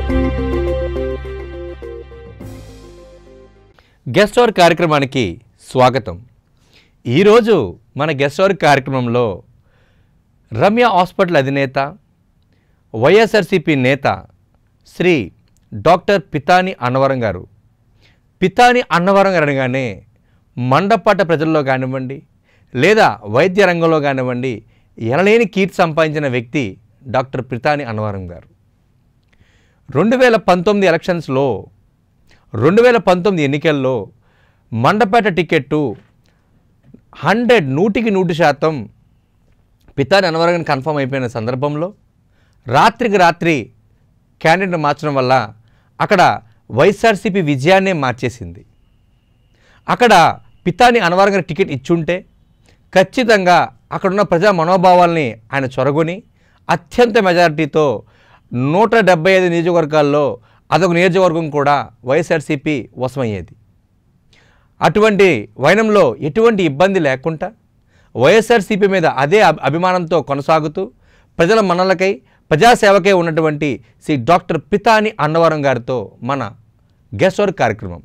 Guest hour కార్యక్రమానికి స్వాగతం ఈరోజు మన గెస్ట్ అవర్ కార్యక్రమంలో రమ్య హాస్పిటల్ అధినేత వైఎస్ఆర్సిపి నేత శ్రీ డాక్టర్ పితాని అన్నవరం గారు పితాని అన్నవరం గారు అనగానే మండపాట ప్రజల్లో కానివ్వండి లేదా వైద్య రంగంలో కానివ్వండి ఎనలేని కీర్తి సంపాదించిన వ్యక్తి డాక్టర్ పితాని అన్నవరం గారు రెండు వేల పంతొమ్మిది ఎలక్షన్స్లో రెండు వేల పంతొమ్మిది ఎన్నికల్లో మండపేట టికెట్టు హండ్రెడ్ నూటికి నూటి శాతం పితాని అనవరంగా కన్ఫర్మ్ అయిపోయిన సందర్భంలో రాత్రికి రాత్రి క్యాండిడేట్ మార్చడం వల్ల అక్కడ వైఎస్ఆర్సీపీ విజయాన్నే మార్చేసింది అక్కడ పితాని అనవరంగా టికెట్ ఇచ్చుంటే ఖచ్చితంగా అక్కడున్న ప్రజా మనోభావాల్ని ఆయన చొరగొని అత్యంత మెజారిటీతో నూట డెబ్బై ఐదు నియోజకవర్గాల్లో అదొక నియోజకవర్గం కూడా వైఎస్ఆర్సీపీ వశమయ్యేది అటువంటి వైనంలో ఎటువంటి ఇబ్బంది లేకుండా వైఎస్ఆర్సీపీ మీద అదే అభి- అభిమానంతో కొనసాగుతూ ప్రజల మనలకై ప్రజాసేవకై ఉన్నటువంటి శ్రీ డాక్టర్ పితాని అన్నవరం గారితో మన గెస్ట్ వర్క్ కార్యక్రమం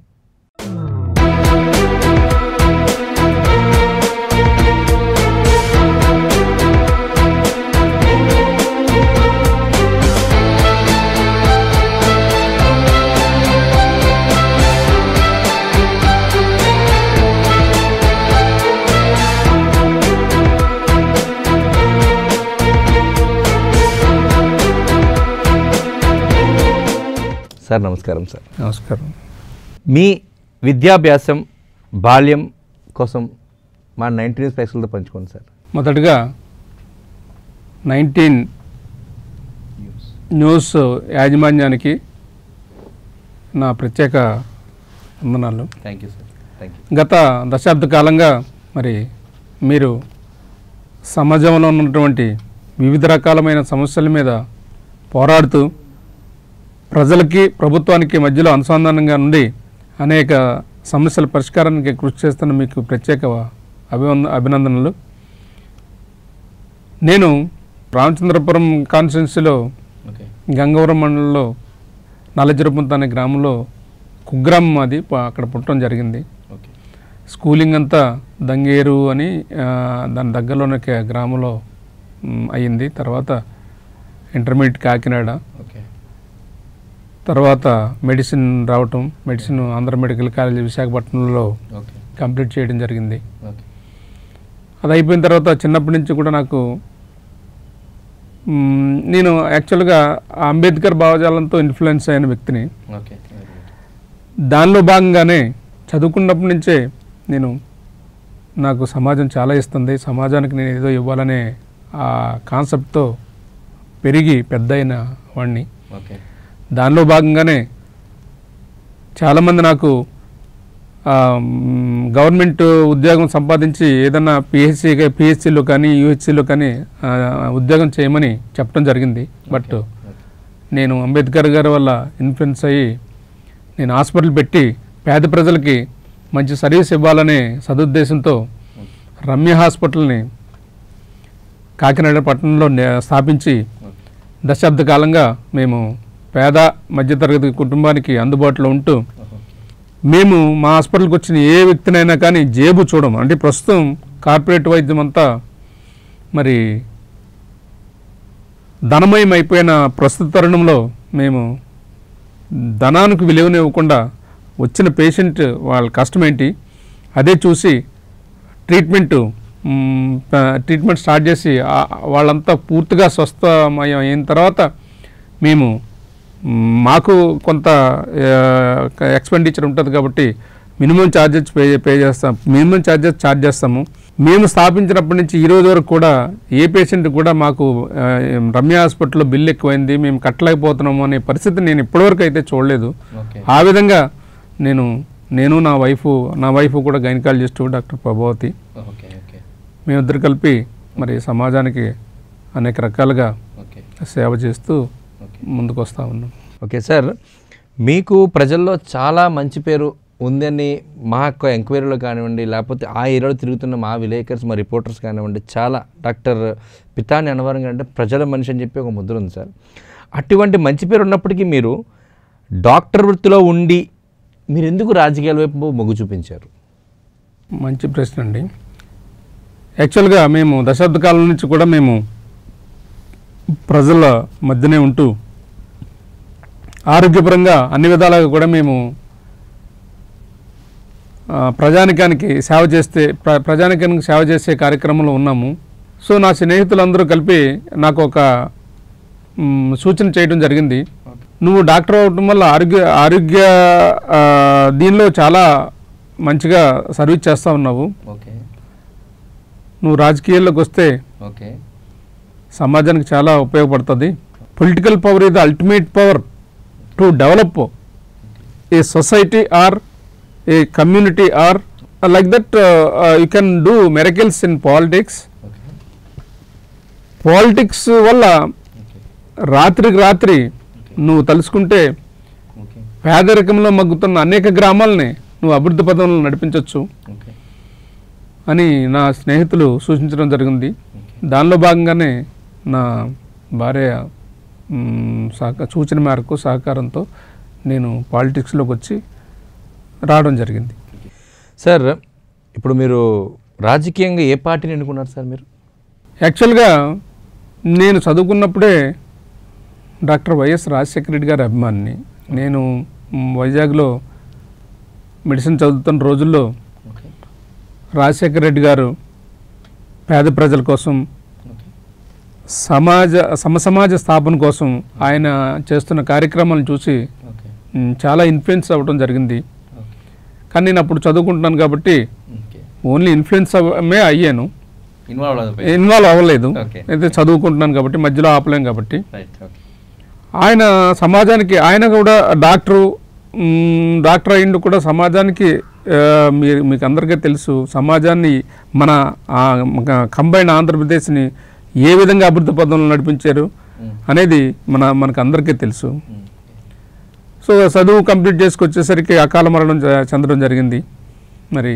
సార్ నమస్కారం సార్ నమస్కారం మీ విద్యాభ్యాసం బాల్యం కోసం మా నైన్టీ న్యూస్ ప్రేక్షకులతో పంచుకోండి సార్ మొదటగా నైన్టీన్ న్యూస్ యాజమాన్యానికి నా ప్రత్యేక వందనాలు thank you sir thank you గత దశాబ్ద కాలంగా మరి మీరు సమాజంలో ఉన్నటువంటి వివిధ రకాలమైన సమస్యల మీద పోరాడుతూ ప్రజలకి ప్రభుత్వానికి మధ్యలో అనుసంధానంగా నుండి అనేక సమస్యల పరిష్కారానికి కృషి చేస్తున్న మీకు ప్రత్యేక అభివంద అభినందనలు నేను రామచంద్రపురం కాన్స్టిట్యున్సీలో ఓకే గంగవరం మండలంలో నల్లజరపుంత అనే గ్రామంలో కుగ్రామం అది ప- అక్కడ పుట్టడం జరిగింది ఓకే స్కూలింగ్ అంతా దంగేరు అని ఆ, దాని దగ్గరలోనే ఒక గ్రామంలో మ్, అయ్యింది తర్వాత ఇంటర్మీడియట్ కాకినాడ ఓకే తర్వాత మెడిసిన్ రావటం మెడిసిన్ ఆంధ్ర మెడికల్ కాలేజ్ విశాఖపట్నంలో ఓకే కంప్లీట్ చేయడం జరిగింది ఓకే అది అయిపోయిన తర్వాత చిన్నప్పటి నుంచి కూడా నాకు మ్, నేను యాక్చువల్గా అంబేద్కర్ భావజాలంతో ఇన్ఫ్లుయెన్స్ అయిన వ్యక్తిని ఓకే దానిలో భాగంగానే చదువుకున్నప్పటి నుంచే నేను నాకు సమాజం చాలా ఇస్తుంది సమాజానికి నేను ఏదో ఇవ్వాలనే ఆ కాన్సెప్ట్తో పెరిగి పెద్ద అయిన వాడిని ఓకే దానిలో భాగంగానే చాలామంది నాకు ఆ, మ్, గవర్నమెంట్ ఉద్యోగం సంపాదించి ఏదన్నా పిహెచ్సి పిహెచ్సిలో కానీ యూహెచ్సిలో కానీ ఆ, ఉద్యోగం చేయమని చెప్పడం జరిగింది బట్ నేను అంబేద్కర్ గారి వల్ల ఇన్ఫ్లుయెన్స్ అయ్యి నేను హాస్పిటల్ పెట్టి పేద ప్రజలకి మంచి సర్వీస్ ఇవ్వాలనే సదుద్దేశంతో రమ్య హాస్పిటల్ని కాకినాడ పట్టణంలో నే- స్థాపించి దశాబ్ద కాలంగా మేము పేద మధ్యతరగతి కుటుంబానికి అందుబాటులో ఉంటూ మేము మా హాస్పిటల్కి వచ్చిన ఏ వ్యక్తినైనా కానీ జేబు చూడం అంటే ప్రస్తుతం కార్పొరేట్ వైద్యం అంతా మరి ధనమయం అయిపోయిన ప్రస్తుత తరుణంలో మేము ధనానికి విలువనివ్వకుండా వచ్చిన పేషెంట్ వాళ్ళ కష్టం ఏంటి అదే చూసి ట్రీట్మెంట్ మ్, ప- ట్రీట్మెంట్ స్టార్ట్ చేసి ఆ- వాళ్ళంతా పూర్తిగా స్వస్థమయం అయిన తర్వాత మేము మ్, మాకు కొంత ఎక్స్పెండిచర్ ఉంటుంది కాబట్టి మినిమం ఛార్జెస్ పే పే చేస్తాం మినిమం ఛార్జెస్ ఛార్జ్ చేస్తాము మేము స్థాపించినప్పటి నుంచి ఈ రోజు వరకు కూడా ఏ పేషెంట్ కూడా మాకు ఆ, రమ్య హాస్పిటల్లో బిల్ ఎక్కువైంది మేము కట్టలేకపోతున్నాము అనే పరిస్థితి నేను ఇప్పటివరకు అయితే చూడలేదు ఓకే ఆ విధంగా నేను నేను నా వైఫ్ నా వైఫ్ కూడా gynaecologist doctor Prabhavathi okay okay మేమిద్దరు కలిపి మరి సమాజానికి అనేక రకాలుగా ఓకే సేవ చేస్తూ ఓకే ముందుకు వస్తూ ఉన్నాం ఓకే సార్ మీకు ప్రజల్లో చాలా మంచి పేరు ఉందని మా యొక్క ఎంక్వైరీలో కానివ్వండి లేకపోతే ఆ ఏరియాలో తిరుగుతున్న మా విలేకర్స్ మా రిపోర్టర్స్ కానివ్వండి చాలా డాక్టర్ పితాని అనవరంగా అంటే ప్రజల మనిషి అని చెప్పి ఒక ముద్ర ఉంది సార్ అటువంటి మంచి పేరు ఉన్నప్పటికీ మీరు డాక్టర్ వృత్తిలో ఉండి మీరు ఎందుకు రాజకీయాల వైపు మొగ్గు చూపించారు మంచి ప్రశ్న అండి యాక్చువల్గా మేము దశాబ్ద కాలం నుంచి కూడా మేము ప్రజల మధ్యనే ఉంటూ ఆరోగ్యపరంగా అన్ని విధాలుగా కూడా మేము ఆ, ప్రజానికానికి సేవ చేస్తే ప్ర ప్రజానికానికి సేవ చేసే కార్యక్రమంలో ఉన్నాము సో నా స్నేహితులందరూ కలిపి నాకు ఒక మ్, సూచన చేయడం జరిగింది నువ్వు డాక్టర్ అవడం వల్ల ఆరోగ్య ఆరోగ్య ఆ, దీనిలో చాలా మంచిగా సర్వీస్ చేస్తూ ఉన్నావు ఓకే నువ్వు రాజకీయాల్లోకి వస్తే ఓకే సమాజానికి చాలా ఉపయోగపడుతుంది political power is the ultimate power to develop a society or a community or like that you can do miracles in politics okay politics వల్ల రాత్రికి రాత్రి నువ్వు తలుసుకుంటే ఓకే పేదరికంలో మగ్గుతున్న అనేక గ్రామాలని నువ్వు అభివృద్ధి పదంలో నడిపించవచ్చు ఓకే అని నా స్నేహితులు సూచించడం జరిగింది దానిలో భాగంగానే నా భార్య మ్, సహక సూచన మేరకు సహకారంతో నేను పాలిటిక్స్లోకి వచ్చి రావడం జరిగింది సార్ ఇప్పుడు మీరు రాజకీయంగా ఏ పార్టీని ఎన్నుకున్నారు సార్ మీరు యాక్చువల్గా నేను చదువుకున్నప్పుడే డాక్టర్ వైఎస్ రాజశేఖర రెడ్డి గారి అభిమానిని నేను మ్, వైజాగ్లో మెడిసిన్ చదువుతున్న రోజుల్లో ఓకే రాజశేఖర రెడ్డి గారు పేద ప్రజల కోసం ఓకే సమాజ సమసమాజ స్థాపన కోసం ఆయన చేస్తున్న కార్యక్రమాలను చూసి ఓకే మ్, చాలా ఇన్ఫ్లుయెన్స్ అవ్వడం జరిగింది ఓకే కానీ నేను అప్పుడు చదువుకుంటున్నాను కాబట్టి ఓకే ఓన్లీ ఇన్ఫ్లుయెన్స్ అవ్వమే అయ్యాను ఇన్వాల్వ్ అవ్వదు ఇన్వాల్వ్ అవ్వలేదు Okay. అయితే చదువుకుంటున్నాను కాబట్టి మధ్యలో ఆపలేం కాబట్టి రైట్ ఓకే ఆయన సమాజానికి ఆయన కూడా డాక్టరు మ్, డాక్టర్ అయ్యిండు కూడా సమాజానికి ఆ, మీరు మీకు అందరికీ తెలుసు సమాజాన్ని మన కంబైన్ ఆంధ్రప్రదేశ్ని ఏ విధంగా అభివృద్ధి పదంలో నడిపించారు అనేది మన మనకు అందరికీ తెలుసు సో చదువు కంప్లీట్ చేసుకొచ్చేసరికి అకాల మరణం జ- చెందడం జరిగింది మరి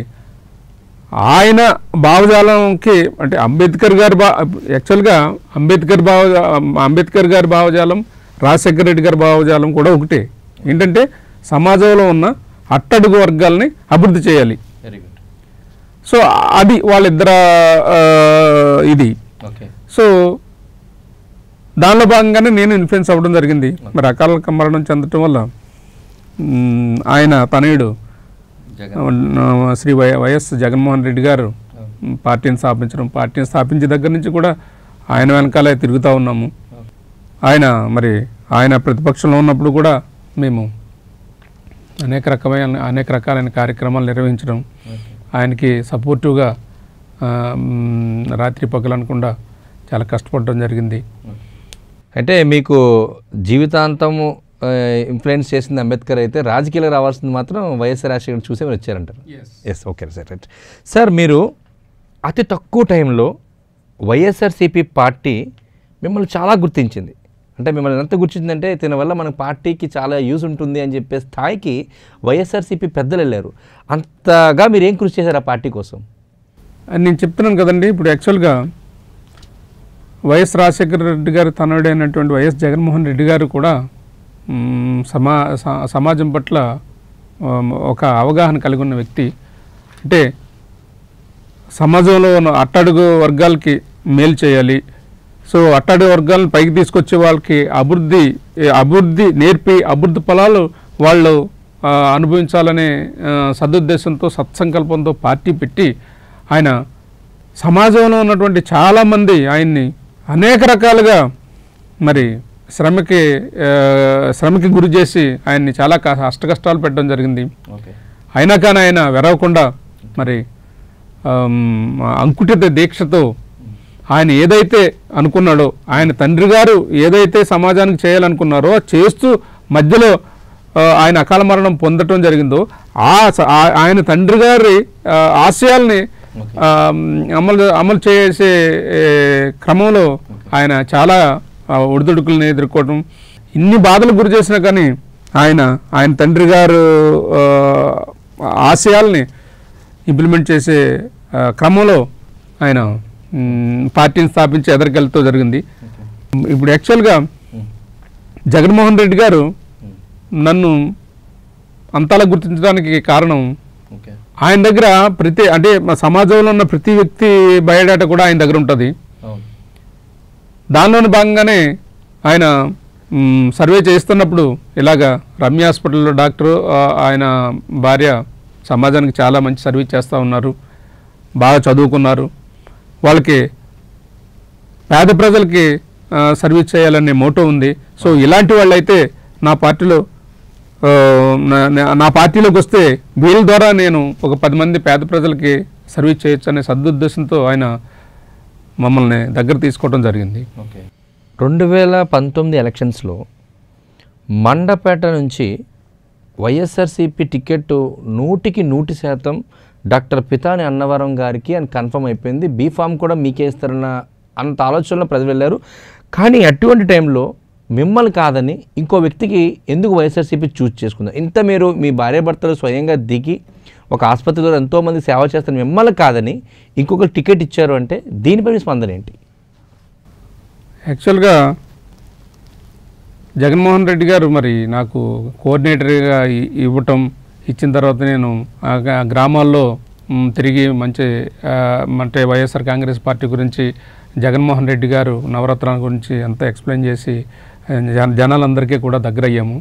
ఆయన భావజాలంకి అంటే అంబేద్కర్ గారి బా యాక్చువల్గా అంబేద్కర్ భావ అంబేద్కర్ గారి భావజాలం రాజశేఖర రెడ్డి గారి భావజాలం కూడా ఒకటే ఏంటంటే సమాజంలో ఉన్న అట్టడుగు వర్గాల్ని అభివృద్ధి చేయాలి వెరీ గుడ్ సో అది వాళ్ళిద్దర ఆ, ఇది ఓకే సో దానిలో భాగంగానే నేను ఇన్ఫ్లుయెన్స్ అవ్వడం జరిగింది మరి అకాల మరణం చెందటం వల్ల మ్, ఆయన తనయుడు జగన్ ఆ, శ్రీ వై వైఎస్ జగన్మోహన్ రెడ్డి గారు మ్, పార్టీని స్థాపించడం పార్టీని స్థాపించిన దగ్గర నుంచి కూడా ఆయన వెనకాలే తిరుగుతూ ఉన్నాము ఆయన మరి ఆయన ప్రతిపక్షంలో ఉన్నప్పుడు కూడా మేము అనేక రకమైన అనేక రకాలైన కార్యక్రమాలు నిర్వహించడం ఓకే ఆయనకి సపోర్టివ్గా ఆ, మ్, రాత్రి పగలు అనకుండా చాలా కష్టపడడం జరిగింది అంటే మీకు జీవితాంతము ఇన్ఫ్లుయెన్స్ చేసింది అంబేద్కర్ అయితే రాజకీయాలకు రావాల్సింది మాత్రం వైఎస్ఆర్ రాజశేఖర్ చూసే మీరు వచ్చారంటారు yes okay sir right sir మీరు అతి తక్కువ టైంలో వైఎస్ఆర్సీపీ పార్టీ మిమ్మల్ని చాలా గుర్తించింది అంటే మిమ్మల్ని ఎంత గుర్తించిందంటే దీని వల్ల మన పార్టీకి చాలా యూజ్ ఉంటుంది అని చెప్పే స్థాయికి వైఎస్ఆర్సీపీ పెద్దలు వెళ్ళారు అంతగా మీరు ఏం కృషి చేశారు ఆ పార్టీ కోసం అని నేను చెప్తున్నాను కదండి ఇప్పుడు యాక్చువల్గా వైఎస్ రాజశేఖర రెడ్డి గారు తనయుడైనటువంటి వైఎస్ జగన్మోహన్ రెడ్డి గారు కూడా మ్, సమా స- సమాజం పట్ల ఉమ్, ఒక అవగాహన కలిగి ఉన్న వ్యక్తి అంటే సమాజంలో ఉన్న అట్టడుగు వర్గాలకి మేలు చేయాలి సో అట్టడుగు వర్గాలను పైకి తీసుకొచ్చే వాళ్ళకి అభివృద్ధి ఏ అభివృద్ధి నేర్పి అభివృద్ధి ఫలాలు వాళ్ళు ఆ, అనుభవించాలనే ఆ, సదుద్దేశంతో సత్సంకల్పంతో పార్టీ పెట్టి ఆయన సమాజంలో ఉన్నటువంటి చాలామంది ఆయన్ని అనేక రకాలుగా మరి శ్రమకి ఆ, శ్రమకి గురి చేసి ఆయన్ని చాలా క- అష్ట కష్టాలు పెట్టడం జరిగింది ఓకే అయినా కానీ ఆయన వెరవకుండా మరి ఆమ్, అంకుటిత దీక్షతో ఆయన ఏదైతే అనుకున్నాడో ఆయన తండ్రి గారు ఏదైతే సమాజానికి చేయాలనుకున్నారో అది చేస్తూ మధ్యలో ఆ, ఆయన అకాల మరణం పొందటం జరిగిందో ఆ స- ఆ- ఆయన తండ్రి గారి ఆ, ఆశయాల్ని ఆ, అమలు అమలు చేసే ఏ, క్రమంలో ఆయన చాలా ఆ, ఒడిదుడుకులను ఎదుర్కోవడం ఇన్ని బాధలు గురి చేసినా కానీ ఆయన ఆయన తండ్రి గారు ఆ, ఆశయాల్ని ఇంప్లిమెంట్ చేసే ఆ, క్రమంలో ఆయన మ్, పార్టీని స్థాపించి ఎదరికెళ్తూ జరిగింది ఇప్పుడు యాక్చువల్గా జగన్మోహన్ రెడ్డి గారు నన్ను అంతలా గుర్తించడానికి కారణం ఓకే ఆయన దగ్గర ప్రతి అంటే మా సమాజంలో ఉన్న ప్రతి వ్యక్తి బయోడేటా కూడా ఆయన దగ్గర ఉంటుంది అవును దానిలోని భాగంగానే ఆయన మ్, సర్వే చేస్తున్నప్పుడు ఇలాగా రమ్య హాస్పిటల్లో డాక్టర్ ఆయన భార్య సమాజానికి చాలా మంచి సర్వీస్ చేస్తూ ఉన్నారు బాగా చదువుకున్నారు వాళ్ళకి పేద ప్రజలకి ఆ, సర్వీస్ చేయాలనే మోటో ఉంది సో ఇలాంటి వాళ్ళైతే నా పార్టీలో ఆ, నా- నా- నా పార్టీలోకి వస్తే వీళ్ళ ద్వారా నేను ఒక పది మంది పేద ప్రజలకి సర్వీస్ చేయొచ్చు అనే సదుద్దేశంతో ఆయన మమ్మల్ని దగ్గర తీసుకోవడం జరిగింది ఓకే రెండు వేల పంతొమ్మిది ఎలక్షన్స్లో మండపేట నుంచి వైఎస్ఆర్సీపీ టికెట్ నూటికి నూటి శాతం డాక్టర్ పితాని అన్నవరం గారికి అని కన్ఫర్మ్ అయిపోయింది బీఫామ్ కూడా మీకే ఇస్తారన్న అంత ఆలోచనలో ప్రజలు వెళ్ళారు కానీ అటువంటి టైంలో మిమ్మల్ని కాదని ఇంకో వ్యక్తికి ఎందుకు వైఎస్ఆర్సీపీ చూస్ చేసుకుందాం ఇంత మీరు మీ భార్య భర్తలు స్వయంగా దిగి ఒక ఆసుపత్రిలో ఎంతోమంది సేవ చేస్తారు మిమ్మల్ని కాదని ఇంకొక టికెట్ ఇచ్చారు అంటే దీనిపై మీ స్పందన ఏంటి యాక్చువల్గా జగన్మోహన్ రెడ్డి గారు మరి నాకు కోఆర్డినేటర్గా ఇ- ఇవ్వటం ఇచ్చిన తర్వాత నేను ఆ గ- గ్రామాల్లో మ్, తిరిగి మంచి ఆ, అంటే వైఎస్ఆర్ కాంగ్రెస్ పార్టీ గురించి జగన్మోహన్ రెడ్డి గారు నవరత్నాల గురించి అంతా ఎక్స్ప్లెయిన్ చేసి ఆ, జన- జనాలందరికీ కూడా దగ్గర అయ్యాము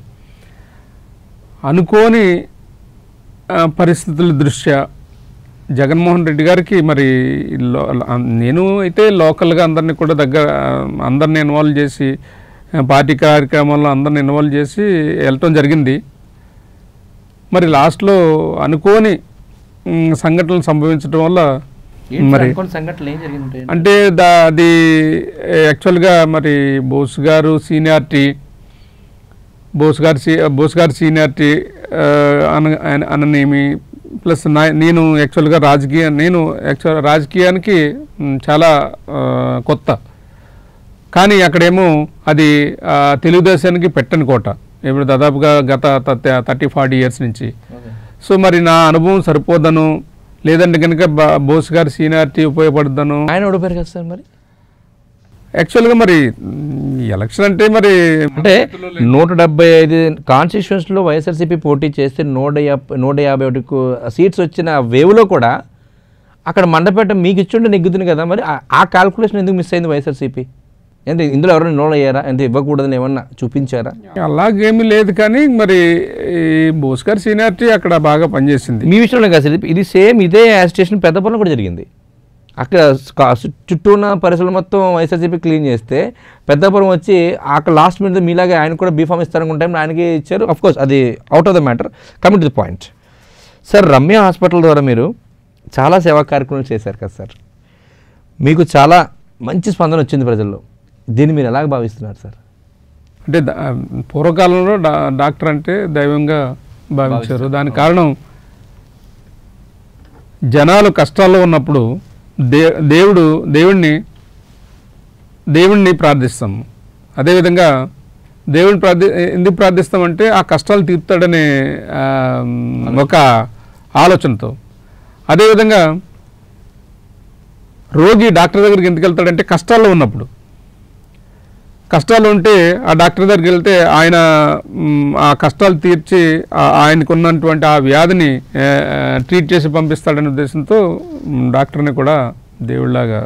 అనుకోని ఆ, పరిస్థితుల దృష్ట్యా జగన్మోహన్ రెడ్డి గారికి మరి లో- ఆ, నేను అయితే లోకల్గా అందరినీ కూడా దగ్గర ఆ, అందరిని ఇన్వాల్వ్ చేసి ఆ, పార్టీ కార్యక్రమాల్లో అందరిని ఇన్వాల్వ్ చేసి వెళ్ళటం జరిగింది మరి లాస్ట్లో అనుకోని మ్, సంఘటనలు సంభవించడం వల్ల మరి కొన్ని సంఘటనలు ఏం జరిగింది అంటే దా అది యాక్చువల్గా మరి బోస్ గారు సీనియారిటీ బోస్ గారి సీ బోస్ గారి సీనియారిటీ ఆ, అన అన- అననేమి ప్లస్ నా నేను యాక్చువల్గా రాజకీయ నేను యాక్చువల్ రాజకీయానికి మ్, చాలా ఆ, కొత్త కానీ అక్కడేమో అది ఆ, తెలుగుదేశానికి పెట్టని కోట ఇప్పుడు దాదాపుగా గత థర్టీ ఫార్టీ ఇయర్స్ నుంచి సో మరి నా అనుభవం సరిపోదను లేదంటే కనుక బా- బోస్ గారి సీనియారిటీ ఉపయోగపడదను ఆయన ఓడిపోయారు కదా సార్ మరి యాక్చువల్గా మరి మ్, ఎలక్షన్ అంటే మరి అంటే నూట డెబ్బై ఐదు కాన్స్టిట్యూషన్స్లో వైఎస్ఆర్సీపీ పోటీ చేస్తే నూట యాభై నూట యాభై ఒకటి సీట్స్ వచ్చిన వేవ్లో కూడా అక్కడ మండపేట మీకు ఇచ్చుంటే నెగ్గుతుంది కదా మరి ఆ- ఆ కాల్కులేషన్ ఎందుకు మిస్ అయింది వైఎస్ఆర్సీపీ అంటే ఇందులో ఎవరైనా నోడ్ అయ్యారా అంటే ఇవ్వకూడదని ఏమన్నా చూపించారా అలాగేమీ లేదు కానీ మరి ఈ బోస్ గారి సీనియారిటీ అక్కడ బాగా పనిచేసింది మీ విషయంలో కాదు సార్ ఇది సేమ్ ఇదే స్టేషన్ పెద్దపురం కూడా జరిగింది అక్కడ కా- చుట్టూ ఉన్న పరిసరాలు మొత్తం వైఎస్ఆర్సీపీ క్లీన్ చేస్తే పెద్దపురం వచ్చి అక్కడ లాస్ట్ మినిట్ మీలాగే ఆయన కూడా బీఫామ్ ఇస్తారనుకుంటే ఆయనకి ఇచ్చారు అఫ్ కోర్స్ అది out of the matter coming to the point sir Ramya hospital ద్వారా మీరు చాలా సేవా కార్యక్రమాలు చేశారు కదా సార్ మీకు చాలా మంచి స్పందన వచ్చింది ప్రజల్లో దీన్ని మీరు ఎలాగ భావిస్తున్నారు సార్ అంటే దా- పూర్వకాలంలో డా డాక్టర్ అంటే దైవంగా భావించారు దానికి కారణం జనాలు కష్టాల్లో ఉన్నప్పుడు దే దేవుడు దేవుణ్ణి దేవుణ్ణి ప్రార్థిస్తాము అదేవిధంగా దేవుని ప్రార్థి ఎందుకు ప్రార్థిస్తామంటే ఆ కష్టాలు తీర్తాడనే ఆ, ఒక ఆలోచనతో అదేవిధంగా రోగి డాక్టర్ దగ్గరికి ఎందుకు వెళ్తాడంటే కష్టాల్లో ఉన్నప్పుడు కష్టాలు ఉంటే ఆ డాక్టర్ దగ్గరికి వెళ్తే ఆయన మ్, ఆ కష్టాలు తీర్చి ఆ- ఆయనకు ఉన్నటువంటి ఆ వ్యాధిని ఆ, ట్రీట్ చేసి పంపిస్తాడనే ఉద్దేశంతో మ్, డాక్టర్ని కూడా దేవుళ్ళలాగా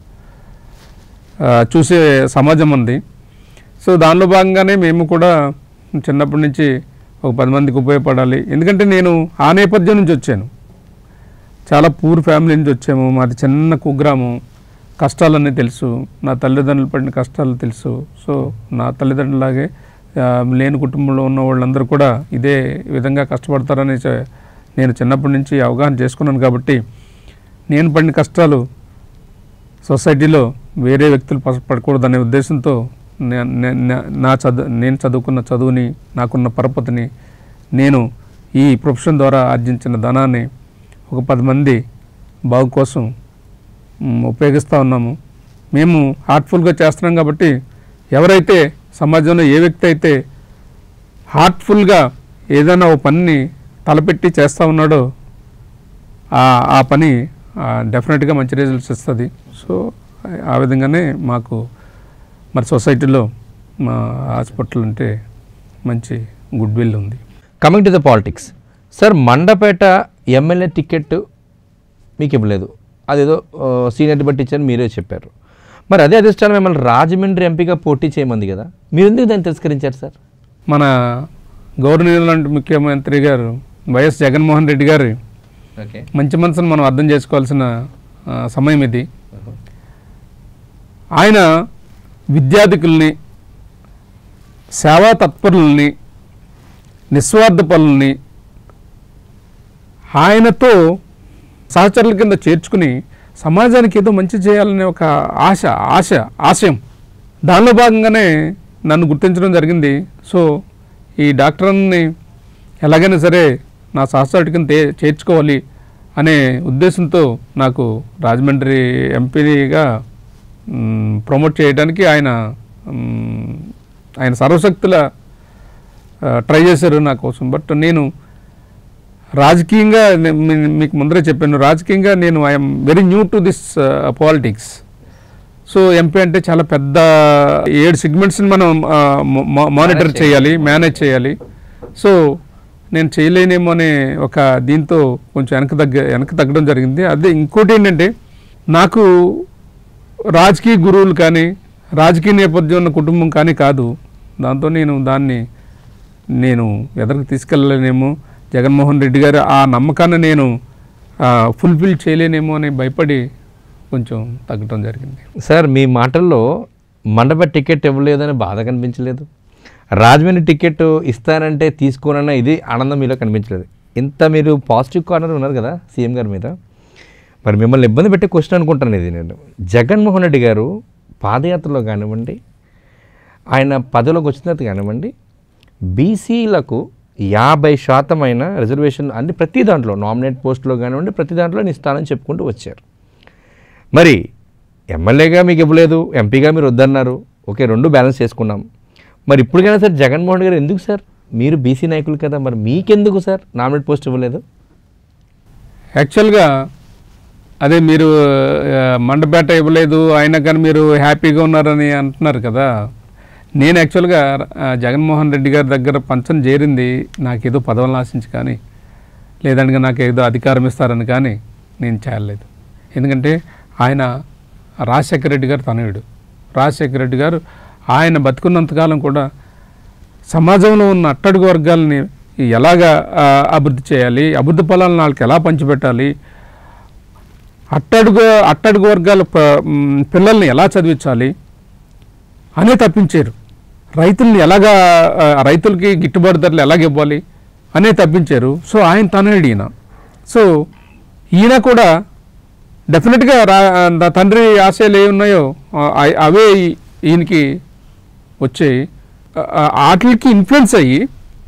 ఆ, చూసే సమాజం ఉంది సో దానిలో భాగంగానే మేము కూడా చిన్నప్పటి నుంచి ఒక పది మందికి ఉపయోగపడాలి ఎందుకంటే నేను ఆ నేపథ్యం నుంచి వచ్చాను చాలా పూర్ ఫ్యామిలీ నుంచి వచ్చాము మాది చిన్న కుగ్రామం కష్టాలన్నీ తెలుసు నా తల్లిదండ్రులు పడిన కష్టాలు తెలుసు సో నా తల్లిదండ్రులాగే ఆ, లేని కుటుంబంలో ఉన్న వాళ్ళందరూ కూడా ఇదే విధంగా కష్టపడతారని చె- నేను చిన్నప్పటి నుంచి అవగాహన చేసుకున్నాను కాబట్టి నేను పడిన కష్టాలు సొసైటీలో వేరే వ్యక్తులు పస- పడకూడదనే ఉద్దేశంతో నే- నే- నే- నా చదువు నేను చదువుకున్న చదువుని నాకున్న పరపతిని నేను ఈ ప్రొఫెషన్ ద్వారా ఆర్జించిన ధనాన్ని ఒక పది మంది బాగు కోసం మ్, ఉపయోగిస్తూ ఉన్నాము మేము హార్ట్ఫుల్గా చేస్తున్నాం కాబట్టి ఎవరైతే సమాజంలో ఏ వ్యక్తి అయితే హార్ట్ఫుల్గా ఏదైనా ఓ పనిని తలపెట్టి చేస్తూ ఉన్నాడో ఆ- ఆ పని డెఫినెట్గా మంచి రిజల్ట్స్ ఇస్తుంది సో ఆ విధంగానే మాకు మరి సొసైటీలో మా హాస్పిటల్ అంటే మంచి గుడ్ విల్ ఉంది coming to the politics sir Mandapeta MLA ticket మీకు ఇవ్వలేదు అదేదో సీనియర్ బట్టి ఇచ్చారని మీరే చెప్పారు మరి అదే అధిష్టానం మిమ్మల్ని రాజమండ్రి ఎంపీగా పోటీ చేయమంది కదా మీరు ఎందుకు దాన్ని తిరస్కరించారు సార్ మన గవర్నర్ ముఖ్యమంత్రి గారు వైఎస్ జగన్మోహన్ రెడ్డి గారు ఓకే మంచి మనసును మనం అర్థం చేసుకోవాల్సిన ఆ, సమయం ఇది ఆయన విద్యార్థికుల్ని సేవా తత్పరుల్ని నిస్వార్థ పనుల్ని ఆయనతో సహచరుల కింద చేర్చుకుని సమాజానికి ఏదో మంచి చేయాలనే ఒక ఆశ ఆశ ఆశయం దానిలో భాగంగానే నన్ను గుర్తించడం జరిగింది సో ఈ డాక్టర్ని ఎలాగైనా సరే నా సహచరుడి కింద తే- చేర్చుకోవాలి అనే ఉద్దేశంతో నాకు రాజమండ్రి ఎంపీగా ప్రమోట్ చేయడానికి ఆయన మ్, ఆయన సర్వశక్తుల ట్రై చేశారు నా కోసం బట్ నేను రాజకీయంగా నే- మీ- మీకు ముందరే చెప్పాను రాజకీయంగా నేను I'm very new to this politics so MP అంటే చాలా పెద్ద ఏడు సెగ్మెంట్స్ని మనం మానిటర్ చేయాలి మేనేజ్ చేయాలి సో నేను చేయలేనేమో అనే ఒక దీంతో కొంచెం వెనక తగ్గ వెనక తగ్గడం జరిగింది అదే ఇంకోటి ఏంటంటే నాకు రాజకీయ గురువులు కానీ రాజకీయ నేపథ్యం ఉన్న కుటుంబం కానీ కాదు దాంతో నేను దాన్ని నేను ఎదరికి తీసుకెళ్ళలేనేమో జగన్మోహన్ రెడ్డి గారు ఆ నమ్మకాన్ని నేను ఫుల్ఫిల్ చేయలేనేమో అని భయపడి కొంచెం తగ్గడం జరిగింది సార్ మీ మాటల్లో మండపేట టికెట్ ఇవ్వలేదని బాధ కనిపించలేదు రాజమండ్రి టికెట్ ఇస్తానంటే తీసుకోనన్న ఇది ఆనందం మీలో కనిపించలేదు ఇంత మీరు పాజిటివ్ కార్నర్ ఉన్నారు కదా సీఎం గారి మీద మరి మిమ్మల్ని ఇబ్బంది పెట్టే క్వశ్చన్ అనుకుంటాను ఇది నేను జగన్మోహన్ రెడ్డి గారు పాదయాత్రలో కానివ్వండి ఆయన పదవిలోకి వచ్చిన తర్వాత కానివ్వండి బీసీలకు యాభై శాతమైన రిజర్వేషన్ అన్ని ప్రతి దాంట్లో నామినేట్ పోస్టులో కానివ్వండి ప్రతి దాంట్లో నేను ఇస్తానని చెప్పుకుంటూ వచ్చారు మరి ఎమ్మెల్యేగా మీకు ఇవ్వలేదు ఎంపీగా మీరు వద్దన్నారు ఓకే రెండు బ్యాలెన్స్ చేసుకున్నాం మరి ఇప్పటికైనా సార్ జగన్మోహన్ గారు ఎందుకు సార్ మీరు బీసీ నాయకులు కదా మరి మీకెందుకు సార్ నామినేట్ పోస్ట్ ఇవ్వలేదు యాక్చువల్గా అదే మీరు ఆ, మండపేట ఇవ్వలేదు అయినా కానీ మీరు హ్యాపీగా ఉన్నారని అంటున్నారు కదా నేను యాక్చువల్గా ఆ, జగన్మోహన్ రెడ్డి గారి దగ్గర పంచం చేరింది నాకేదో పదవులను ఆశించి కానీ లేదంటే నాకు ఏదో అధికారం ఇస్తారని కానీ నేను చేయలేదు ఎందుకంటే ఆయన రాజశేఖర రెడ్డి గారు తనయుడు రాజశేఖర రెడ్డి గారు ఆయన బతుకున్నంతకాలం కూడా సమాజంలో ఉన్న అట్టడుగు వర్గాలని ఎలాగా ఆ, అభివృద్ధి చేయాలి అభివృద్ధి ఫలాలను వాళ్ళకి ఎలా పంచిపెట్టాలి అట్టడుగు అట్టడుగు వర్గాల ప- మ్, పిల్లల్ని ఎలా చదివించాలి అనే తప్పించారు రైతుల్ని ఎలాగా ఆ, రైతులకి గిట్టుబాటు ధరలు ఎలాగ ఇవ్వాలి అనే తప్పించారు సో ఆయన తనయుడు ఈయన సో ఈయన కూడా డెఫినెట్గా రా నా తండ్రి ఆశయాలు ఏ ఉన్నాయో ఆ- ఆ- అవే ఈ- ఈయనకి వచ్చాయి వాటికి ఇన్ఫ్లుయెన్స్ అయ్యి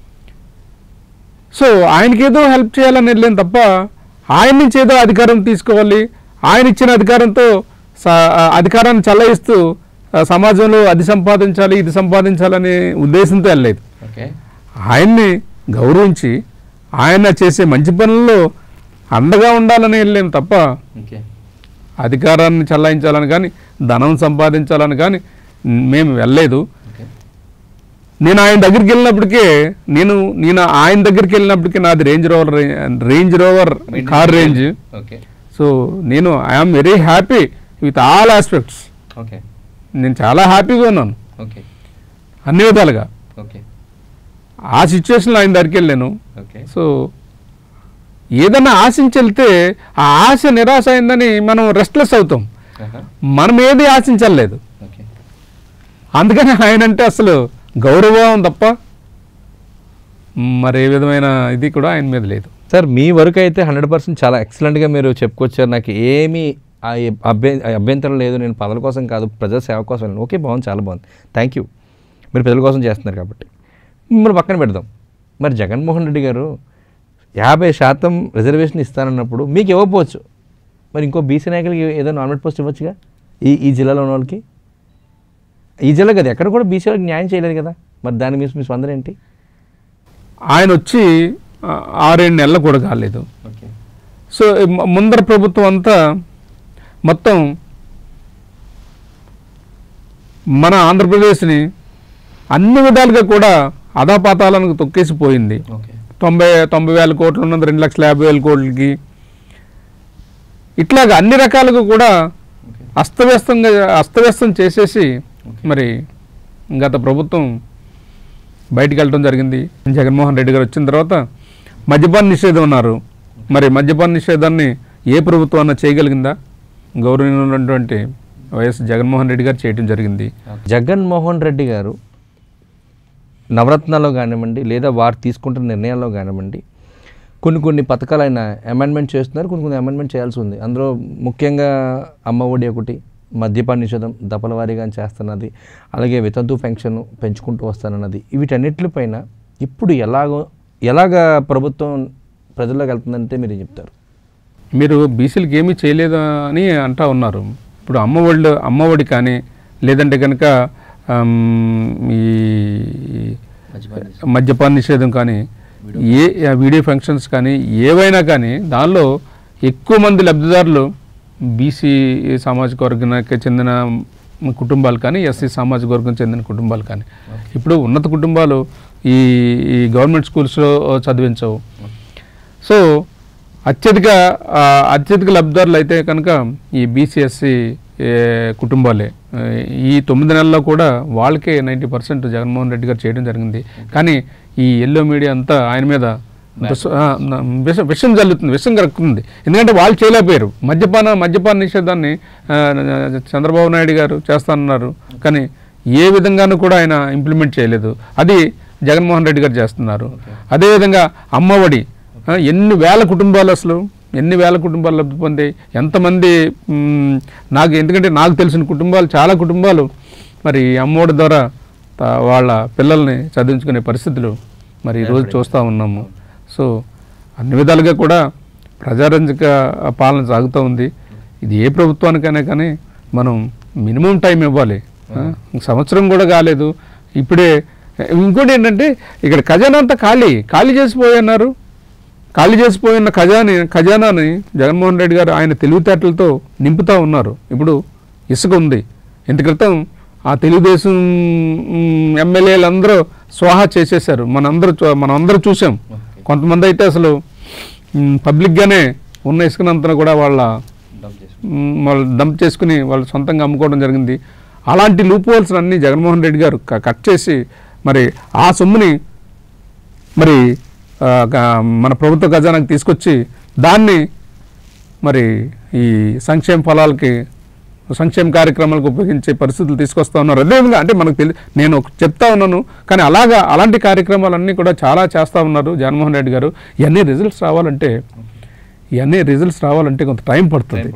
సో ఆయనకి ఏదో హెల్ప్ చేయాలని వెళ్ళాను తప్ప ఆయన నుంచి ఏదో అధికారం తీసుకోవాలి ఆయన ఇచ్చిన అధికారంతో స- ఆ అధికారాన్ని చల్లయిస్తూ ఆ, సమాజంలో అది సంపాదించాలి ఇది సంపాదించాలనే ఉద్దేశంతో వెళ్ళలేదు ఓకే ఆయన్ని గౌరవించి ఆయన చేసే మంచి పనుల్లో అండగా ఉండాలని వెళ్ళాను తప్ప ఓకే అధికారాన్ని చల్లాయించాలని కానీ ధనం సంపాదించాలని కానీ మేము వెళ్ళలేదు ఓకే నేను ఆయన దగ్గరికి వెళ్ళినప్పటికే నేను నేను ఆయన దగ్గరికి వెళ్ళినప్పటికీ నాది range rover range rover car range okay so నేను I'm very happy with all aspects okay నేను చాలా హ్యాపీగా ఉన్నాను ఓకే అన్ని విధాలుగా ఓకే ఆ సిచ్యువేషన్లో ఆయన దగ్గరికి వెళ్ళాను ఓకే సో ఏదన్నా ఆశించి వెళ్తే ఆ ఆశ నిరాశ అయిందని మనం రెస్ట్లెస్ అవుతాం మనం ఏది ఆశించలేదు ఓకే అందుకని ఆయన అంటే అసలు గౌరవం తప్ప మరే విధమైన ఇది కూడా ఆయన మీద లేదు సార్ మీ వరకు అయితే హండ్రెడ్ పర్సెంట్ చాలా ఎక్సలెంట్గా మీరు చెప్పుకొచ్చారు నాకు ఏమీ ఆ అభ్య అభ్యంతరం లేదు నేను పదవుల కోసం కాదు ప్రజల సేవ కోసం వెళ్ళాను ఓకే బాగుంది చాలా బాగుంది థ్యాంక్ యూ మీరు ప్రజల కోసం చేస్తున్నారు కాబట్టి మరి పక్కన పెడదాం మరి జగన్మోహన్ రెడ్డి గారు యాభై శాతం రిజర్వేషన్ ఇస్తానన్నప్పుడు మీకు ఇవ్వకపోవచ్చు మరి ఇంకో బీసీ నాయకులకి ఏదో నామినేట్ పోస్ట్ ఇవ్వచ్చుగా ఈ ఈ జిల్లాలో ఉన్న వాళ్ళకి ఈ జిల్లా కదా ఎక్కడ కూడా బీసీ వాళ్ళకి న్యాయం చేయలేదు కదా మరి దాని మీద మీ స్పందన ఏంటి ఆయన వచ్చి ఆ, ఆరేడు నెలలు కూడా కాలేదు ఓకే సో మ- ముందర ప్రభుత్వం అంతా మొత్తం మన ఆంధ్రప్రదేశ్ని అన్ని విధాలుగా కూడా అధాపాతాలను తొక్కేసిపోయింది ఓకే తొంభై తొంభై వేల కోట్లు ఉన్నది రెండు లక్షల యాభై వేల కోట్లకి ఇట్లాగా అన్ని రకాలుగా కూడా అస్తవ్యస్తంగా అస్తవ్యస్తం చేసేసి మరి గత ప్రభుత్వం బయటికి వెళ్ళడం జరిగింది జగన్మోహన్ రెడ్డి గారు వచ్చిన తర్వాత మద్యపాన నిషేధం అన్నారు మరి మద్యపాన నిషేధాన్ని ఏ ప్రభుత్వం అన్న చేయగలిగిందా గౌరవనీయులైనటువంటి వైఎస్ జగన్మోహన్ రెడ్డి గారు చేయడం జరిగింది జగన్మోహన్ రెడ్డి గారు నవరత్నాల్లో కానివ్వండి లేదా వారు తీసుకుంటున్న నిర్ణయాల్లో కానివ్వండి కొన్ని కొన్ని పథకాలు ఆయన అమెండ్మెంట్ చేస్తున్నారు కొన్ని కొన్ని అమెండ్మెంట్ చేయాల్సి ఉంది అందులో ముఖ్యంగా అమ్మ ఒడి ఒకటి మద్యపాన నిషేధం దపల వారీగా చేస్తున్నది అలాగే వితంతు పెన్షన్ పెంచుకుంటూ వస్తానన్నది వీటన్నిటిపైన ఇప్పుడు ఎలాగో ఎలాగ ప్రభుత్వం ప్రజల్లోకి వెళ్తుందంటే మీరు ఏం చెప్తారు మీరు బీసీలకు ఏమీ చేయలేదు అని అంటా ఉన్నారు ఇప్పుడు అమ్మఒడి అమ్మఒడి కానీ లేదంటే కనుక ఆమ్, ఈ మద్యపాన నిషేధం కానీ ఏ ఆ వీడియో ఫంక్షన్స్ కానీ ఏవైనా కానీ దానిలో ఎక్కువ మంది లబ్ధిదారులు బీసీ సామాజిక వర్గానికి చెందిన కుటుంబాలు కానీ ఎస్సీ సామాజిక వర్గం చెందిన కుటుంబాలు కానీ ఇప్పుడు ఉన్నత కుటుంబాలు ఈ ఈ గవర్నమెంట్ స్కూల్స్లో చదివించవు సో అత్యధిక ఆ, అత్యధిక లబ్ధిదారులు అయితే కనుక ఈ బీసీఎస్సీ కుటుంబాలే ఆ, ఈ తొమ్మిది నెలల్లో కూడా వాళ్ళకే నైంటీ పర్సెంట్ జగన్మోహన్ రెడ్డి గారు చేయడం జరిగింది కానీ ఈ ఎల్లో మీడియా అంతా ఆయన మీద దుస్- ఆ, న- విషం విషం జల్లుతుంది విషం కలుగుతుంది ఎందుకంటే వాళ్ళు చేయలేకపోయారు మద్యపాన మద్యపాన నిషేధాన్ని ఆ, చంద్రబాబు నాయుడు గారు చేస్తానన్నారు కానీ ఏ విధంగానూ కూడా ఆయన ఇంప్లిమెంట్ చేయలేదు అది జగన్మోహన్ రెడ్డి గారు చేస్తున్నారు అదేవిధంగా అమ్మఒడి ఆ, ఎన్ని వేల కుటుంబాలు అసలు ఎన్ని వేల కుటుంబాలు లబ్ధి పొందాయి ఎంతమంది మ్, నాకు ఎందుకంటే నాకు తెలిసిన కుటుంబాలు చాలా కుటుంబాలు మరి అమ్మఒడి ద్వారా తా- వాళ్ళ పిల్లల్ని చదివించుకునే పరిస్థితులు మరి ఈరోజు చూస్తూ ఉన్నాము సో అన్ని విధాలుగా కూడా ప్రజారంజక పాలన సాగుతూ ఉంది ఇది ఏ ప్రభుత్వానికైనా కానీ మనం మినిమం టైం ఇవ్వాలి ఆ, సంవత్సరం కూడా కాలేదు ఇప్పుడే ఇంకోటి ఏంటంటే ఇక్కడ ఖజానా అంతా ఖాళీ ఖాళీ చేసిపోయన్నారు ఖాళీ చేసిపోయిన ఖజాని ఖజానాని జగన్మోహన్ రెడ్డి గారు ఆయన తెలివితేటలతో నింపుతా ఉన్నారు ఇప్పుడు ఇసుక ఉంది ఇంత క్రితం ఆ తెలుగుదేశం మ్, ఎమ్మెల్యేలందరూ స్వాహా చేసేశారు మనందరూ చూ- మనందరూ చూసాం కొంతమంది అయితే అసలు మ్, పబ్లిక్గానే ఉన్న ఇసుకనంతా కూడా వాళ్ళ మ్, వాళ్ళు డంప్ చేసుకుని వాళ్ళు సొంతంగా అమ్ముకోవడం జరిగింది అలాంటి లూప్ హోల్స్ అన్ని జగన్మోహన్ రెడ్డి గారు క- కట్ చేసి మరి ఆ సొమ్ముని మరి ఆ, క- మన ప్రభుత్వ ఖజానాకి తీసుకొచ్చి దాన్ని మరి ఈ సంక్షేమ ఫలాలకి సంక్షేమ కార్యక్రమాలకు ఉపయోగించే పరిస్థితులు తీసుకొస్తా ఉన్నారు అదేవిధంగా అంటే మనకు తెలి నేను ఒక చెప్తా ఉన్నాను కానీ అలాగా అలాంటి కార్యక్రమాలన్నీ కూడా చాలా చేస్తూ ఉన్నారు జగన్మోహన్ రెడ్డి గారు ఇవన్నీ రిజల్ట్స్ రావాలంటే ఇవన్నీ రిజల్ట్స్ రావాలంటే కొంత టైం పడుతుంది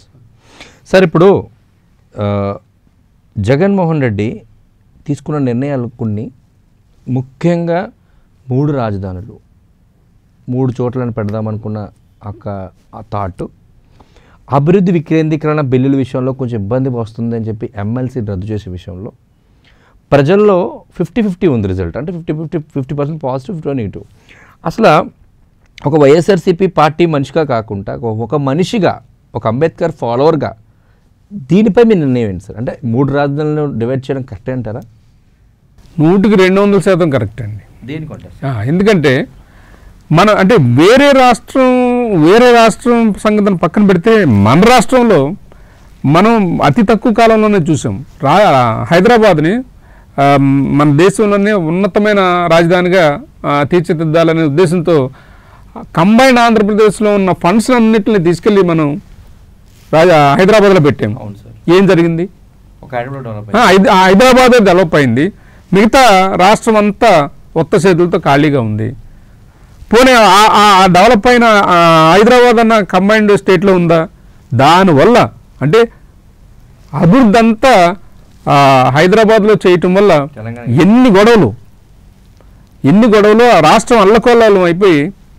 సార్ ఇప్పుడు ఆ, జగన్మోహన్ రెడ్డి తీసుకున్న నిర్ణయాలు కొన్ని ముఖ్యంగా మూడు రాజధానులు మూడు చోట్లను పెడదామనుకున్న ఒక ఆ థాట్ అభివృద్ధి వికేంద్రీకరణ బిల్లుల విషయంలో కొంచెం ఇబ్బంది వస్తుందని చెప్పి ఎమ్మెల్సీ రద్దు చేసే విషయంలో ప్రజల్లో ఫిఫ్టీ ఫిఫ్టీ ఉంది రిజల్ట్ అంటే fifty fifty fifty percent positive fifty negative అసలు ఒక వైఎస్ఆర్సీపీ పార్టీ మనిషిగా కాకుండా ఒక- ఒక మనిషిగా ఒక అంబేద్కర్ ఫాలోవర్గా దీనిపై మీ నిర్ణయం ఏంటి సార్ అంటే మూడు రాజధానులను డివైడ్ చేయడం కరెక్టే అంటారా నూటికి రెండు వందల శాతం కరెక్ట్ అండి దేనికంటారు ఆ, ఎందుకంటే మన అంటే వేరే రాష్ట్రం వేరే రాష్ట్రం సంగతిని పక్కన పెడితే మన రాష్ట్రంలో మనం అతి తక్కువ కాలంలోనే చూసాం రా హైదరాబాద్ని ఆ, మన దేశంలోనే ఉన్నతమైన రాజధానిగా ఆ, తీర్చిదిద్దాలనే ఉద్దేశంతో కంబైన్డ్ ఆంధ్రప్రదేశ్లో ఉన్న ఫండ్స్ అన్నింటిని తీసుకెళ్ళి మనం రాజా హైదరాబాద్లో పెట్టాం అవును సార్ ఏం జరిగింది ఒక హైదరాబాద్ డెవలప్ ఆ, హైద- ఆ హైదరాబాద్ డెవలప్ అయింది మిగతా రాష్ట్రం అంతా కొత్త చేతులతో ఖాళీగా ఉంది పోనీ ఆ- ఆ ఆ డెవలప్ అయిన ఆ, హైదరాబాద్ అన్న కంబైన్డ్ స్టేట్లో ఉందా దానివల్ల అంటే అభివృద్ధి అంతా ఆ, హైదరాబాద్లో చేయటం వల్ల తెలంగాణ ఎన్ని గొడవలు ఎన్ని గొడవలు ఆ రాష్ట్రం అల్లకొల్లాలం అయిపోయి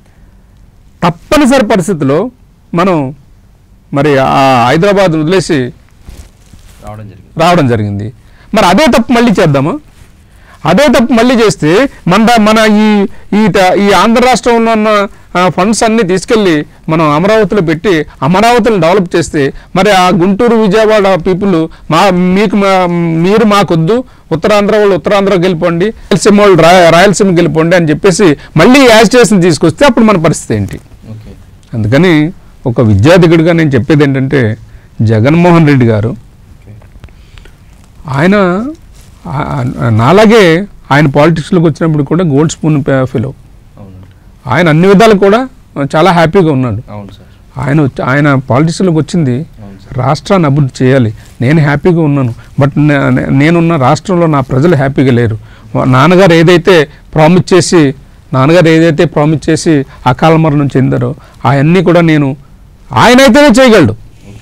తప్పనిసరి పరిస్థితిలో మనం మరి ఆ హైదరాబాద్ వదిలేసి రావడం జరిగింది రావడం జరిగింది మరి అదే తప్పు మళ్ళీ చేద్దామా అదే తప్పు మళ్ళీ చేస్తే మన దా- మన ఈ ఈ త- ఈ ఆంధ్ర రాష్ట్రంలో ఉన్న ఫండ్స్ అన్ని తీసుకెళ్ళి మనం అమరావతిలో పెట్టి అమరావతిని డెవలప్ చేస్తే మరి ఆ గుంటూరు విజయవాడ పీపుల్ మా మీకు మా- మీరు మాకొద్దు ఉత్తరాంధ్ర వాళ్ళు ఉత్తరాంధ్ర గెలిపోండి రాయలసీమ వాళ్ళు రా- రాయలసీమ గెలిపోండి అని చెప్పేసి మళ్ళీ యాజిటేషన్ తీసుకొస్తే అప్పుడు మన పరిస్థితి ఏంటి ఓకే అందుకని ఒక విద్యార్థికుడిగా నేను చెప్పేది ఏంటంటే జగన్మోహన్ రెడ్డి గారు ఆయన ఆ- ఆ- నాలాగే ఆయన పాలిటిక్స్లోకి వచ్చినప్పుడు కూడా గోల్డ్ స్పూన్ ఫెలో అవును ఆయన అన్ని విధాలు కూడా చాలా హ్యాపీగా ఉన్నాడు అవును సార్ ఆయన వచ్చి- ఆయన పాలిటిక్స్లోకి వచ్చింది అవును సార్ రాష్ట్రాన్ని అభివృద్ధి చేయాలి నేను హ్యాపీగా ఉన్నాను బట్ నే- నే- నేనున్న రాష్ట్రంలో నా ప్రజలు హ్యాపీగా లేరు వా- నాన్నగారు ఏదైతే ప్రామిస్ చేసి నాన్నగారు ఏదైతే ప్రామిస్ చేసి అకాల మరణం చెందారో అవన్నీ కూడా నేను ఆయన అయితేనే చేయగలడు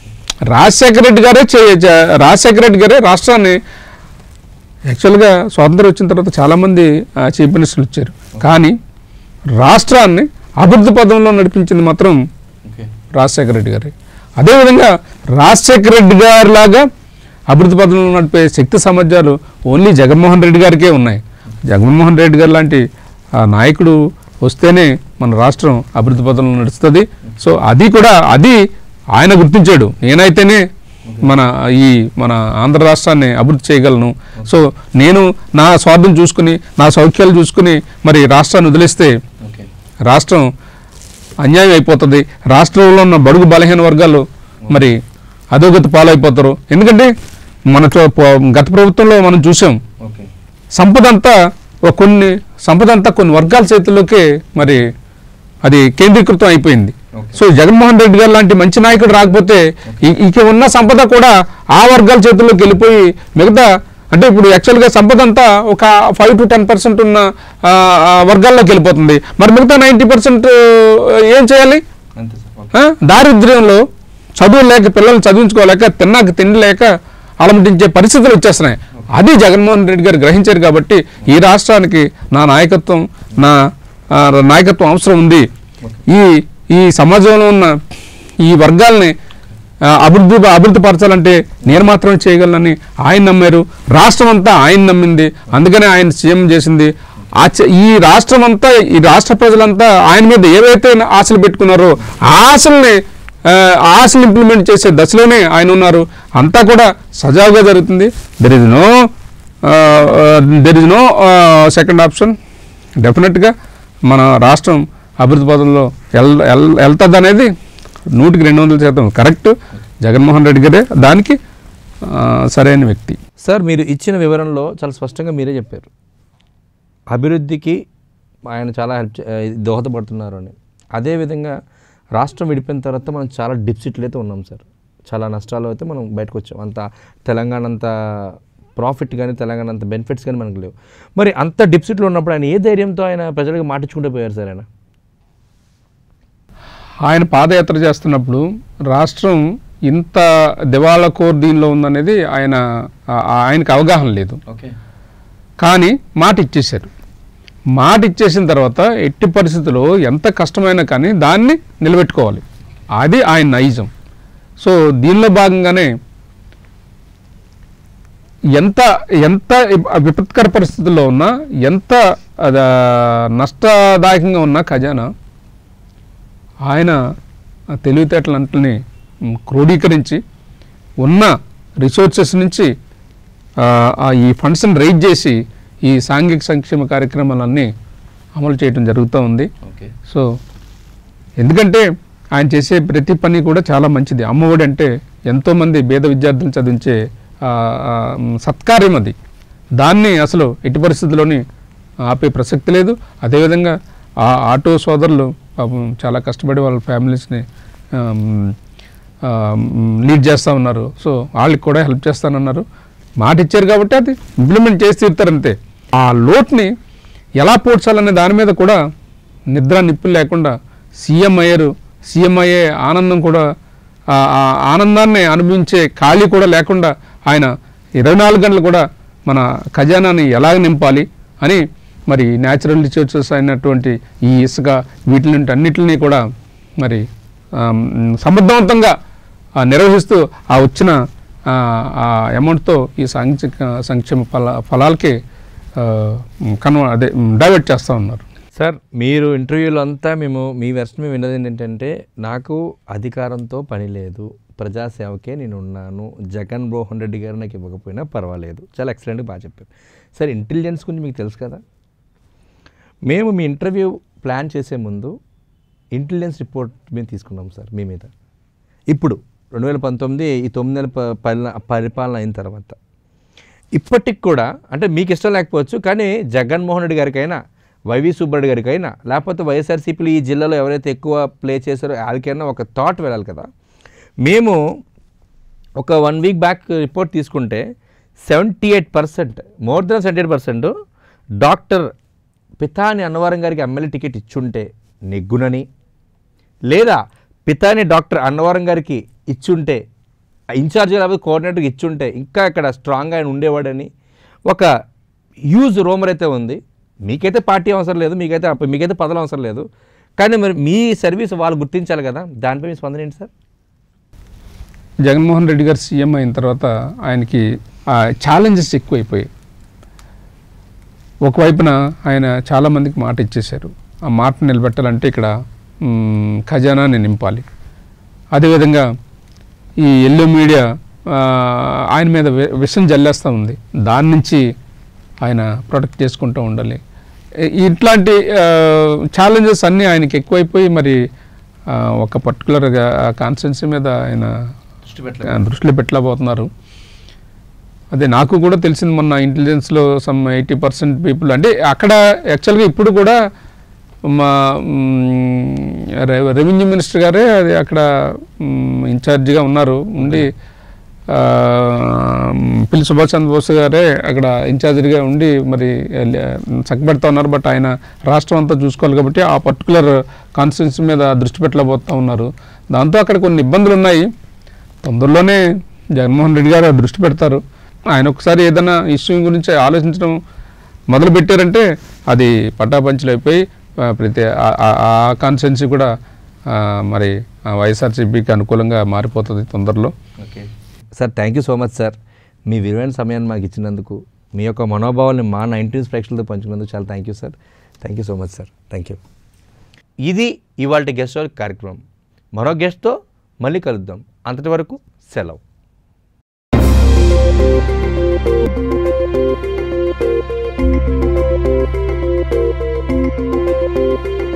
రాజశేఖర రెడ్డి గారే చే చే- రాజశేఖర రెడ్డి గారే రాష్ట్రాన్ని యాక్చువల్గా స్వాతంత్రం వచ్చిన తర్వాత చాలామంది ఆ, చీఫ్ మినిస్టర్లు వచ్చారు కానీ రాష్ట్రాన్ని అభివృద్ధి పదంలో నడిపించింది మాత్రం ఓకే రాజశేఖర రెడ్డి గారి అదేవిధంగా రాజశేఖర రెడ్డి గారి లాగా అభివృద్ధి పదంలో నడిపే శక్తి సామర్థ్యాలు ఓన్లీ జగన్మోహన్ రెడ్డి గారికే ఉన్నాయి జగన్మోహన్ రెడ్డి గారు లాంటి ఆ నాయకుడు వస్తేనే మన రాష్ట్రం అభివృద్ధి పదంలో నడుస్తుంది సో అది కూడా అది ఆయన గుర్తించాడు నేనైతేనే మన ఈ మన ఆంధ్ర రాష్ట్రాన్ని అభివృద్ధి చేయగలను సో నేను నా స్వార్థం చూసుకుని నా సౌఖ్యాలు చూసుకుని మరి రాష్ట్రాన్ని వదిలేస్తే ఓకే రాష్ట్రం అన్యాయం అయిపోతుంది రాష్ట్రంలో ఉన్న బడుగు బలహీన వర్గాలు మరి అధోగతి పాలైపోతారు ఎందుకంటే మన చో- పో- గత ప్రభుత్వంలో మనం చూసాం ఓకే సంపద అంతా ఒక కొన్ని సంపద అంతా కొన్ని వర్గాల చేతుల్లోకే మరి అది కేంద్రీకృతం అయిపోయింది Okay. సో జగన్మోహన్ రెడ్డి గారు లాంటి మంచి నాయకుడు రాకపోతే ఈ- ఇక ఉన్న సంపద కూడా ఆ వర్గాల చేతుల్లోకి వెళ్ళిపోయి మిగతా అంటే ఇప్పుడు యాక్చువల్గా సంపద అంతా ఒక ఫైవ్ టు టెన్ పర్సెంట్ ఉన్న ఆ, ఆ వర్గాల్లోకి వెళ్ళిపోతుంది మరి మిగతా నైంటీ పర్సెంట్ ఏం చేయాలి అంతే సార్ ఓకే ఆ? దారిద్ర్యంలో చదువు లేక పిల్లలు చదివించుకోలేక తిన్నాక తిండి లేక అలమటించే పరిస్థితులు వచ్చేస్తున్నాయి అది జగన్మోహన్ రెడ్డి గారు గ్రహించారు కాబట్టి ఈ రాష్ట్రానికి నా నాయకత్వం నా ఆ, నాయకత్వం అవసరం ఉంది ఈ ఈ సమాజంలో ఉన్న ఈ వర్గాల్ని ఆ, అభివృద్ధి అభివృద్ధి పరచాలంటే నేను మాత్రమే చేయగలనని ఆయన నమ్మారు రాష్ట్రం అంతా ఆయన నమ్మింది అందుకనే ఆయన సీఎం చేసింది ఆ చ- ఈ రాష్ట్రం అంతా ఈ రాష్ట్ర ప్రజలంతా ఆయన మీద ఏవైతే ఆశలు పెట్టుకున్నారో ఆ ఆశల్ని ఆ, ఆ ఆశలు ఇంప్లిమెంట్ చేసే దశలోనే ఆయన ఉన్నారు అంతా కూడా సజావుగా జరుగుతుంది there is no there is no second option డెఫినెట్గా మన రాష్ట్రం అభివృద్ధి పదంలో వెల్ వెళ్తుంది అనేది నూటికి రెండు వందల శాతం కరెక్ట్ జగన్మోహన్ రెడ్డి గారే దానికి ఆ, సరైన వ్యక్తి సార్ మీరు ఇచ్చిన వివరణలో చాలా స్పష్టంగా మీరే చెప్పారు అభివృద్ధికి ఆయన చాలా హెల్ప్ చే- ఇది దోహదపడుతున్నారు అని అదేవిధంగా రాష్ట్రం విడిపోయిన తర్వాత మనం చాలా డిప్సిట్లు అయితే ఉన్నాం సార్ చాలా నష్టాలు అయితే మనం బయటకు వచ్చాం అంత తెలంగాణ అంత ప్రాఫిట్ కానీ తెలంగాణ అంత బెనిఫిట్స్ కానీ మనకు లేవు మరి అంత డిప్సిట్లు ఉన్నప్పుడు ఆయన ఏ ధైర్యంతో ఆయన ప్రజలకు మాటించుకుంటూ పోయారు సార్ ఆయన ఆయన పాదయాత్ర చేస్తున్నప్పుడు రాష్ట్రం ఇంత దివాళా కోర్ దీనిలో ఉందనేది ఆయన ఆ- ఆయనకు అవగాహన లేదు ఓకే కానీ మాట ఇచ్చేశారు మాట ఇచ్చేసిన తర్వాత ఎట్టి పరిస్థితుల్లో ఎంత కష్టమైనా కానీ దాన్ని నిలబెట్టుకోవాలి అది ఆయన నైజం సో దీనిలో భాగంగానే ఎంత ఎంత విపత్కర పరిస్థితుల్లో ఉన్నా ఎంత అద- నష్టదాయకంగా ఉన్న ఖజానా ఆయన ఆ తెలివితేటలంటిని మ్, క్రోడీకరించి ఉన్న రిసోర్సెస్ నుంచి ఆ, ఆ ఈ ఫండ్స్ని రైజ్ చేసి ఈ సాంఘిక సంక్షేమ కార్యక్రమాలన్నీ అమలు చేయడం జరుగుతూ ఉంది ఓకే సో ఎందుకంటే ఆయన చేసే ప్రతి పని కూడా చాలా మంచిది అమ్మఒడి అంటే ఎంతోమంది పేద విద్యార్థులు చదివించే ఆ, ఆ, మ్, సత్కార్యం అది దాన్ని అసలు ఎట్టి పరిస్థితుల్లోని ఆపే ప్రసక్తి లేదు అదేవిధంగా ఆ ఆటో సోదరులు పాపం చాలా కష్టపడి వాళ్ళ ఫ్యామిలీస్ని లీడ్ చేస్తూ ఉన్నారు సో వాళ్ళకి కూడా హెల్ప్ చేస్తానన్నారు మాట ఇచ్చారు కాబట్టి అది ఇంప్లిమెంట్ చేసి తీరుతారంతే ఆ లోటుని ఎలా పోడ్చాలనే దాని మీద కూడా నిద్ర నిప్పులు లేకుండా సీఎం అయ్యారు సీఎం అయ్యే ఆనందం కూడా ఆ ఆ ఆనందాన్ని అనుభవించే ఖాళీ కూడా లేకుండా ఆయన ఇరవై నాలుగు గంటలు కూడా మన ఖజానాని ఎలా నింపాలి అని మరి న్యాచురల్ రిసోర్సెస్ అయినటువంటి ఈ ఇసుక వీటి నుండి అన్నిటిని కూడా మరి ఆమ్, సమర్థవంతంగా ఆ, నిర్వహిస్తూ ఆ వచ్చిన ఆ, ఆ అమౌంట్తో ఈ సాంఘిక సంక్షేమ ఫల ఫలాలకి కన్వ అదే డైవర్ట్ చేస్తూ ఉన్నారు సార్ మీరు ఇంటర్వ్యూలో అంతా మేము మీ వెర్షన్ మేము విన్నది ఏంటంటే నాకు అధికారంతో పని లేదు ప్రజాసేవకే నేను ఉన్నాను జగన్ మోహన్ రెడ్డి గారు నాకు ఇవ్వకపోయినా పర్వాలేదు చాలా ఎక్సలెంట్గా బాగా చెప్పారు సార్ ఇంటెలిజెన్స్ గురించి మీకు తెలుసు కదా మేము మీ ఇంటర్వ్యూ ప్లాన్ చేసే ముందు ఇంటెలిజెన్స్ రిపోర్ట్ మేము తీసుకున్నాం సార్ మీ మీద ఇప్పుడు రెండు వేల పంతొమ్మిది ఈ తొమ్మిది నెలల ప- పరిణ- పరిపాలన అయిన తర్వాత ఇప్పటికి కూడా అంటే మీకు ఇష్టం లేకపోవచ్చు కానీ జగన్మోహన్ రెడ్డి గారికైనా వైవి సుబ్బారెడ్డి గారికైనా లేకపోతే వైఎస్ఆర్సీపీలు ఈ జిల్లాలో ఎవరైతే ఎక్కువ ప్లే చేశారో వాళ్ళకైనా ఒక థాట్ వెళ్ళాలి కదా మేము ఒక వన్ వీక్ బ్యాక్ రిపోర్ట్ తీసుకుంటే seventy eight percent more than seventy eight percent doctor Pitani Annavaram గారికి ఎమ్మెల్యే టికెట్ ఇచ్చుంటే నెగ్గునని లేదా పితాని డాక్టర్ అన్నవరం గారికి ఇచ్చుంటే ఇన్ఛార్జ్ లేకపోతే కోఆర్డినేటర్కి ఇచ్చుంటే ఇంకా ఇక్కడ స్ట్రాంగ్ ఆయన ఉండేవాడని ఒక యూజ్ రోమర్ అయితే ఉంది మీకైతే పార్టీ అవసరం లేదు మీకైతే మీకైతే పదవులు అవసరం లేదు కానీ మరి మీ సర్వీస్ వాళ్ళు గుర్తించాలి కదా దానిపై మీ స్పందన ఏంటి సార్ జగన్మోహన్ రెడ్డి గారు సీఎం అయిన తర్వాత ఆయనకి ఛాలెంజెస్ ఎక్కువైపోయాయి ఒకవైపున ఆయన చాలామందికి మాట ఇచ్చేశారు ఆ మాట నిలబెట్టాలంటే ఇక్కడ మ్, ఖజానాని నింపాలి అదేవిధంగా ఈ ఎల్లో మీడియా ఆ, ఆయన మీద వి- విషం జల్లేస్తూ ఉంది దాని నుంచి ఆయన ప్రొటెక్ట్ చేసుకుంటూ ఉండాలి ఇ- ఇట్లాంటి ఛాలెంజెస్ అన్నీ ఆయనకి ఎక్కువైపోయి మరి ఆ, ఒక పర్టికులర్గా కాన్స్టెన్సీ మీద ఆయన దృష్టి ఆ, దృష్టిలో పెట్టలేకపోతున్నారు అదే నాకు కూడా తెలిసింది మొన్న ఇంటెలిజెన్స్లో సమ్ ఎయిటీ పర్సెంట్ పీపుల్ అంటే అక్కడ యాక్చువల్గా ఇప్పుడు కూడా మా మ్, రె- రెవెన్యూ మినిస్టర్ గారే అది అక్కడ మ్, ఇన్ఛార్జిగా ఉన్నారు ఉండి ఆ, పిల్లి సుభాష్ చంద్రబోస్ గారే అక్కడ ఇన్ఛార్జిగా ఉండి మరి చక్కబెడతా ఉన్నారు బట్ ఆయన రాష్ట్రం అంతా చూసుకోవాలి కాబట్టి ఆ పర్టికులర్ కాన్స్టిట్యున్సీ మీద దృష్టి పెట్టలేకపోతా ఉన్నారు దాంతో అక్కడ కొన్ని ఇబ్బందులు ఉన్నాయి తొందరలోనే జగన్మోహన్ రెడ్డి గారు ఆ దృష్టి పెడతారు ఆయన ఒకసారి ఏదైనా ఇష్యూ గురించి ఆలోచించడం మొదలు పెట్టారంటే అది పటాపంచలు అయిపోయి ఆ, ప్రతి ఆ- ఆ- ఆ కాన్స్టిట్యున్సీ కూడా ఆ, మరి ఆ వైఎస్ఆర్సీపీకి అనుకూలంగా మారిపోతుంది తొందరలో okay sir thank you so much sir మీ విలువైన సమయాన్ని మాకు ఇచ్చినందుకు మీ యొక్క మనోభావాన్ని మా నైన్టీన్స్ ప్రేక్షకులతో పంచుకున్నందుకు చాలా thank you sir thank you so much sir thank you ఇది ఇవాళ గెస్ట్ హౌస్ కార్యక్రమం మరో గెస్ట్తో మళ్ళీ కలుద్దాం అంతటి వరకు సెలవు Thank you.